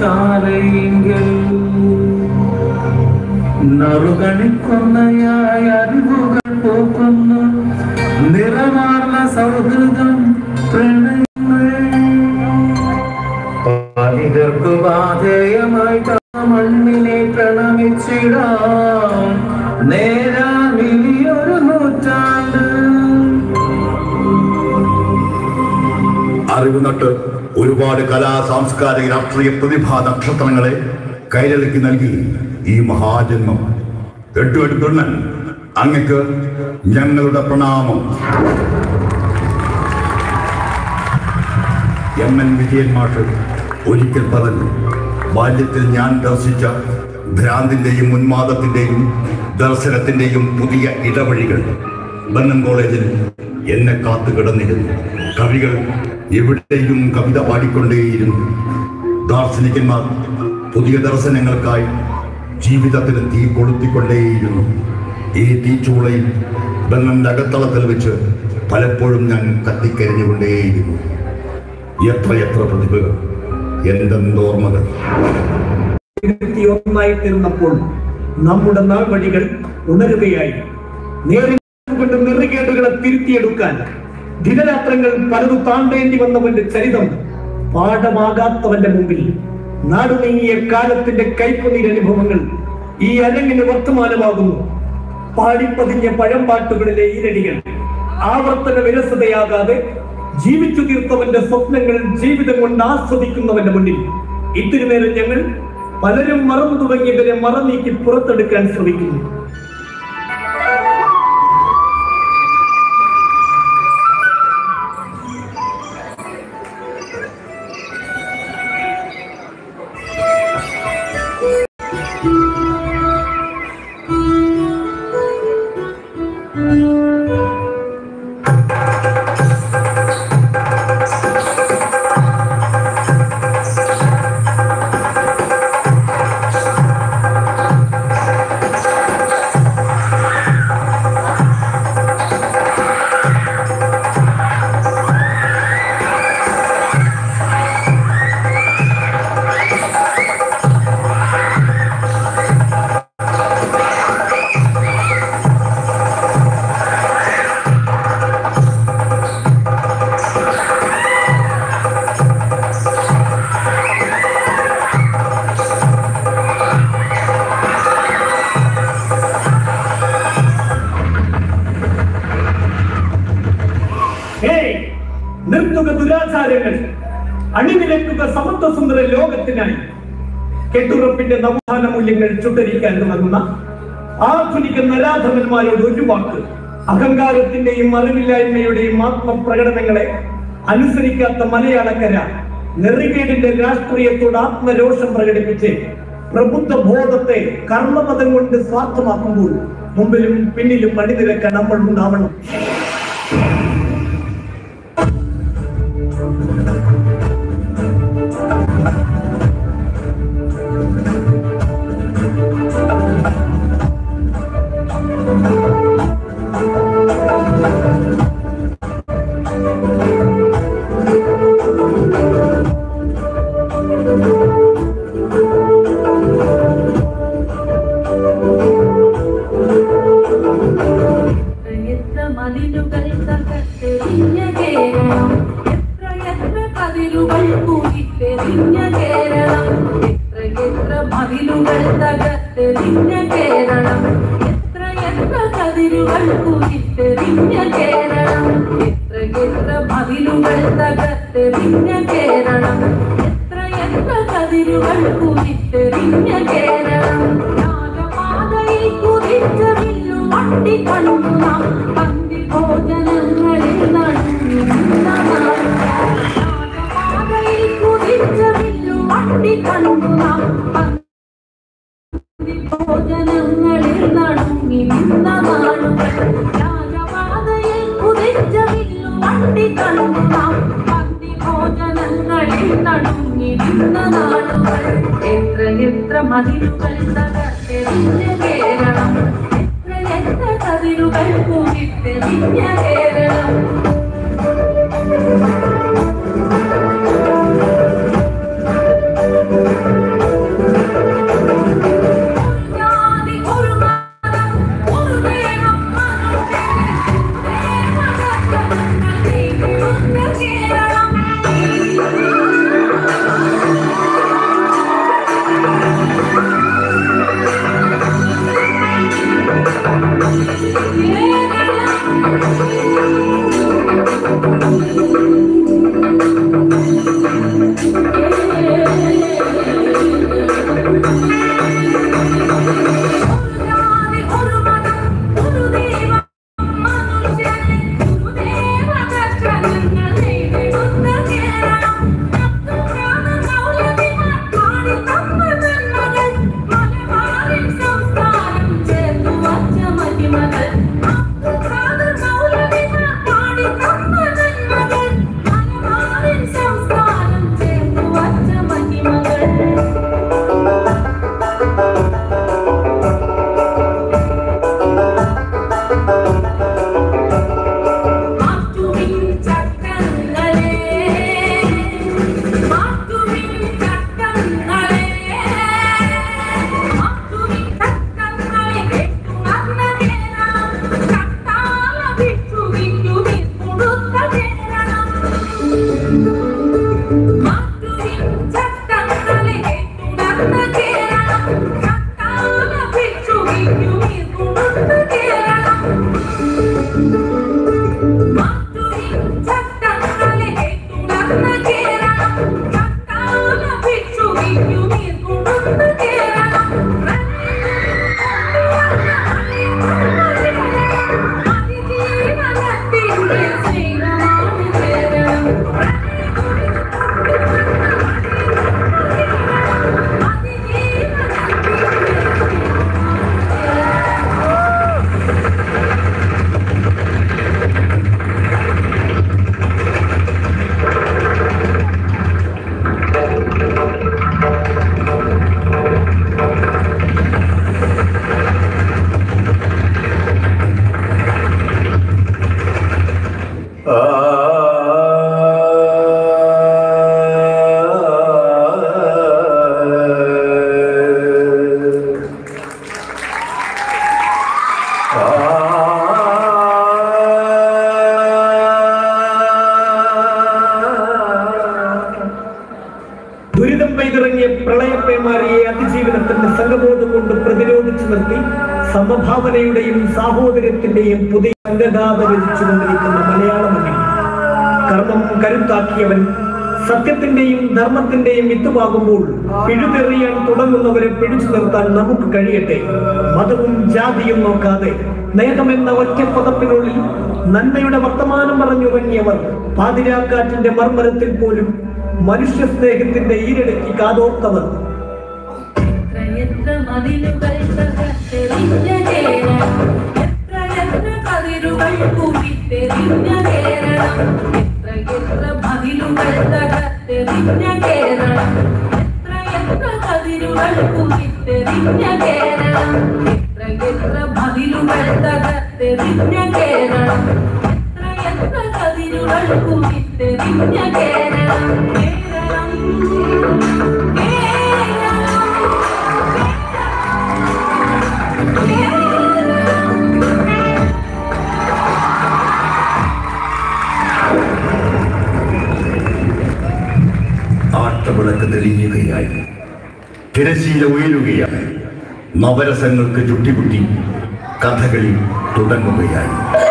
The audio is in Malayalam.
ചാരയെങ്കിൽ നറുകണിക്കൊന്നയായ അറിവുകൾ പോക്കുന്നു നിറമാർന്ന സൗഹൃദം പ്രണയങ്ങൾ പാലിതർക്കു പാതേയമായി മണ്ണിനെ പ്രണമിച്ചിടാം നേരാ വലിയൊരു നൂറ്റാണ്ട് അറിവ് നട്ട് ഒരുപാട് കലാ സാംസ്കാരിക രാഷ്ട്രീയ പ്രതിഭാ നക്ഷത്രങ്ങളെ കൈരളിക്ക് നൽകി ഈ മഹാജന്മം എട്ടുവെട്ട് തുണ്ണൻ അങ്ങക്ക് ഞങ്ങളുടെ പ്രണാമം എം എൻ വിജയൻ മാഷ് ഒരിക്കൽ പറഞ്ഞു ബാല്യത്തിൽ ഞാൻ ദർശിച്ച ഭ്രാന്തിന്റെയും ഉന്മാദത്തിന്റെയും ദർശനത്തിന്റെയും പുതിയ ഇടവഴികൾ ബന്നം കോളേജിൽ എന്നെ കാത്തു കിടന്നിരുന്നു കവികൾ എവിടെയും കവിത പാടിക്കൊണ്ടേയിരുന്നു ദാർശനികന്മാർ പുതിയ ദർശനങ്ങൾക്കായി ജീവിതത്തിന് തീ കൊളുത്തിക്കൊണ്ടേയിരുന്നു ഈ തീച്ചൂളയിൽ ബന്നന്റെ അകത്തളത്തിൽ വെച്ച് പലപ്പോഴും ഞാൻ കത്തിക്കരിഞ്ഞുകൊണ്ടേയിരുന്നു എത്രയെത്ര പ്രതിഭകൾ എന്തെന്തോർമ്മകൾ ഇരുപത്തി ഒന്നായി തീർന്നപ്പോൾ നമ്മുടെ നാൾവഴികൾ ഉണരുകയായി നേരെ കൊണ്ട് നിറുകേടുകളെ തിരുത്തിയെടുക്കാൻ ദിനരാത്രങ്ങൾ പലതു താണ്ടേണ്ടി വന്നവന്റെ ചരിതം പാഠമാകാത്തവന്റെ മുമ്പിൽ നാടു നീങ്ങിയ കാലത്തിന്റെ കൈപ്പുനീരനുഭവങ്ങൾ ഈ അരങ്ങിന് വർത്തമാനമാകുന്നു പാടിപ്പതിഞ്ഞ പഴംപാട്ടുകളിലെ ഈരടികൾ ആവർത്തന വിരസതയാകാതെ ജീവിച്ചു തീർത്തവന്റെ സ്വപ്നങ്ങൾ ജീവിതം കൊണ്ട് ആസ്വദിക്കുന്നവന്റെ മുന്നിൽ ഇത്തിരി നേരം ഞങ്ങൾ പലരും മറന്നു തുടങ്ങിയവരെ മറനീക്കി പുറത്തെടുക്കാൻ ശ്രമിക്കുന്നു ഹേയ് നിർത്തുക ദുരാചാരങ്ങൾ അണിനിരക്കുക സമത്വസുന്ദര ലോകത്തിനായി കെട്ടുറപ്പിന്റെ നവോത്ഥാന മൂല്യങ്ങൾ ചുട്ടരിക്കാൻ തുടങ്ങുന്ന ആധുനിക നരാധവന്മാരോട് ഒരു വാക്ക് അഹങ്കാരത്തിന്റെയും അറിവില്ലായ്മയുടെയും ആത്മപ്രകടനങ്ങളെ അനുസരിക്കാത്ത മലയാളക്കര നെറികേടിന്റെ രാഷ്ട്രീയത്തോട് ആത്മരോഷം പ്രകടിപ്പിച്ച് പ്രബുദ്ധ ബോധത്തെ കർമ്മപദം കൊണ്ട് സ്വാർത്ഥമാക്കുമ്പോൾ മുമ്പിലും പിന്നിലും അണിനിരക്കാൻ നമ്മൾ ഉണ്ടാവണം എത്ര മതിലുകൾ തകർത്തെറിഞ്ഞ കേരളം എത്ര എത്ര കതിരുകൾ കൂടിത്തെറിഞ്ഞ കേരളം എത്ര എത്ര മതിലുകൾ തകർത്തെറിഞ്ഞ കേരളം എത്ര എത്ര കതിരുകൾ കൂടിത്തെറിഞ്ഞ കേരളം എത്ര എത്ര മതിലുകൾ തകർത്തെറിഞ്ഞ കേരളം എത്ര എത്ര കതിരുകൾ കൂടിത്തെറിഞ്ഞ കേരളം രാജപാതയിൽ കുതിച്ച വില്ലു വണ്ടി കണ്ടു നാം പന്തി ഭോജനങ്ങളിൽ നടന്നിരുന്ന നാൾ. രാജപാതയിൽ കുതിച്ച വില്ലു വണ്ടി കണ്ടു നാം പന്തി ഭോജനങ്ങളിൽ നടന്നിരുന്ന നാളുകൾ രാജപാതയിൽ കുതിച്ച വില്ലു വണ്ടി കണ്ടു നാം പന്തി ഭോജനങ്ങളിൽ നടന്നിരുന്ന നാളുകൾ എത്ര എത്ര മതിലുകൾ തകർത്തെറിഞ്ഞ കേരളം എത്ര എത്ര കതിരുകൾ കൂടിത്തെറിഞ്ഞ കേരളം Thank പ്രളയപ്പേമാരിയെ അതിജീവനത്തിന്റെ സംഘബോധം കൊണ്ട് പ്രതിരോധിച്ചു നിർത്തി സമഭാവനയുടെയും സാഹോദര്യത്തിന്റെയും പുതിയ സംഘഗാഥ രചിച്ചുകൊണ്ടിരിക്കുന്ന മലയാള മണ്ണിൽ കർമ്മം കരുത്താക്കിയവൻ സത്യത്തിന്റെയും ധർമ്മത്തിന്റെയും വിത്തുവാകുമ്പോൾ പിഴുതെറിയാൻ തുടങ്ങുന്നവരെ പിടിച്ചു നിർത്താൻ നമുക്ക് കഴിയട്ടെ മതവും ജാതിയും നോക്കാതെ നേഹമെന്ന ഒറ്റ പദത്തിനുള്ളിൽ നന്മയുടെ വർത്തമാനം പറഞ്ഞു തുടങ്ങിയവർ പാതിരാക്കാറ്റിന്റെ മർമ്മരത്തിൽ പോലും മനുഷ്യ സ്നേഹത്തിന്റെ ഈരടക്കി കാതോർത്തവർ എത്ര മതിലുകൾ തകർത്തെറിഞ്ഞ കേരളം എത്ര എത്ര കതിരുകൾ കുവിത്തെറിഞ്ഞ കേരളം എത്ര എത്ര മതിലുകൾ തകർത്തെറിഞ്ഞ കേരളം എത്ര എത്ര കതിരുകൾ കുവിത്തെറിഞ്ഞ കേരളം എത്ര എത്ര മതിലുകൾ തകർത്തെറിഞ്ഞ കേരളം എത്ര എത്ര കതിരുകൾ കുവിത്തെറിഞ്ഞ കേരളം കേരളം ആട്ടവിളക്ക് തെളിയുകയായി തിരശീല ഉയരുകയായി നവരസങ്ങൾക്ക് ചുട്ടികുട്ടി കഥകളി തുടങ്ങുകയായി